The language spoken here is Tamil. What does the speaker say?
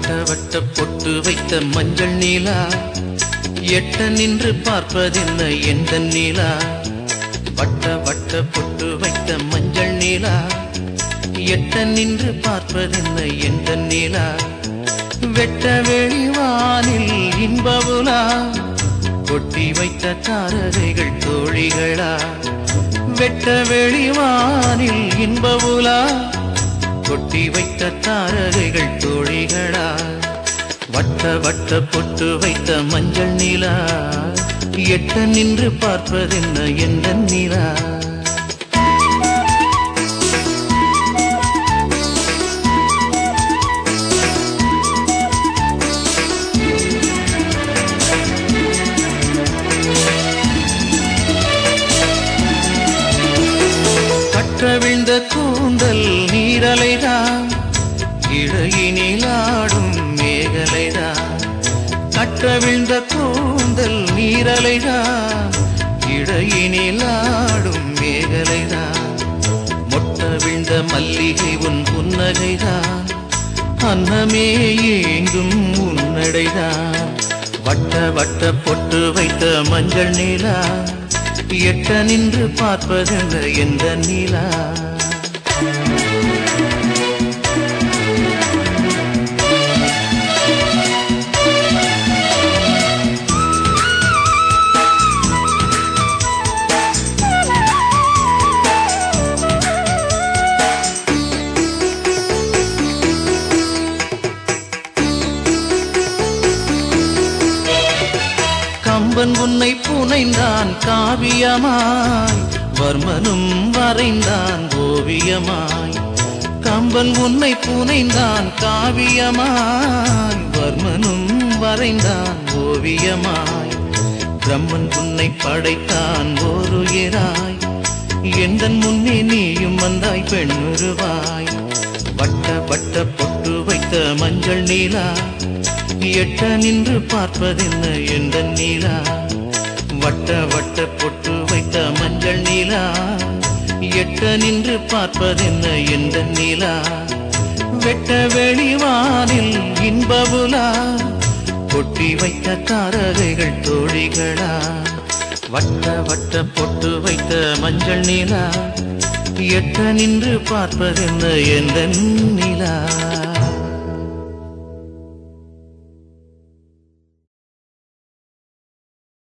வட்ட வட்ட பொட்டு வைத்த மஞ்சள் நீலா எட்ட நின்று பார்ப்பதென்ன எந்த நீலா வட்ட வட்ட பொட்டு வைத்த மஞ்சள் நீலா எட்ட நின்று பார்ப்பதென்ன எந்த நீலா வெட்ட வெளிவானில் இன்பவுலா கொட்டி வைத்த தாரகைகள் தோழிகளா வெட்ட வெளிவானில் இன்பவுலா கொட்டி வைத்த தாரகைகள் தோழிகளா வட்ட வட்ட பொட்டு வைத்த மஞ்சள் நிலா எட்ட நின்று பார்ப்பதென்ன எந்த நிலா கற்றவிழ்ந்த கூந்தல் நீரலைதான் இடையினில் ஆடும் மேகலைதான் கற்றவிழ்ந்த கூந்தல் நீரலைதான் இடையினில் ஆடும் மேகலைதான் மொட்ட விழுந்த மல்லிகை உன் புன்னகைதான் அன்னமே ஏங்கும் உன்னடைதான் வட்ட வட்ட பொட்டு வைத்த மஞ்சள் நீலா எட்ட நின்று பார்ப்பதென்ன எந்த நீலா கம்பன் உன்னை புனைந்தான் காவியமாய் வர்மனும் வரைந்தான் ஓவியமாய் கம்பன் உன்னை புனைந்தான் காவியமாய் வர்மனும் வரைந்தான் ஓவியமாய் பிரம்மன் உன்னை படைத்தான் ஓருயிராய் எந்தன் முன்னே நீயும் வந்தாய் பெண்ணுருவாய் வட்ட வட்ட பொட்டு வைத்த மஞ்சள் நீலா எட்ட நின்று பார்ப்பதென்ன எந்த நீலா வட்ட வட்ட பொட்டு வைத்த மஞ்சள் நீலா எட்ட நின்று பார்ப்பதென்ன எந்த நீலா வெட்ட வெளிவானில் இன்பபுலா கொட்டி வைத்த தாரகைகள் தோழிகளா வட்ட வட்ட பொட்டு வைத்த மஞ்சள் நீலா எட்ட நின்று பார்ப்பதென்ன எந்த நிலா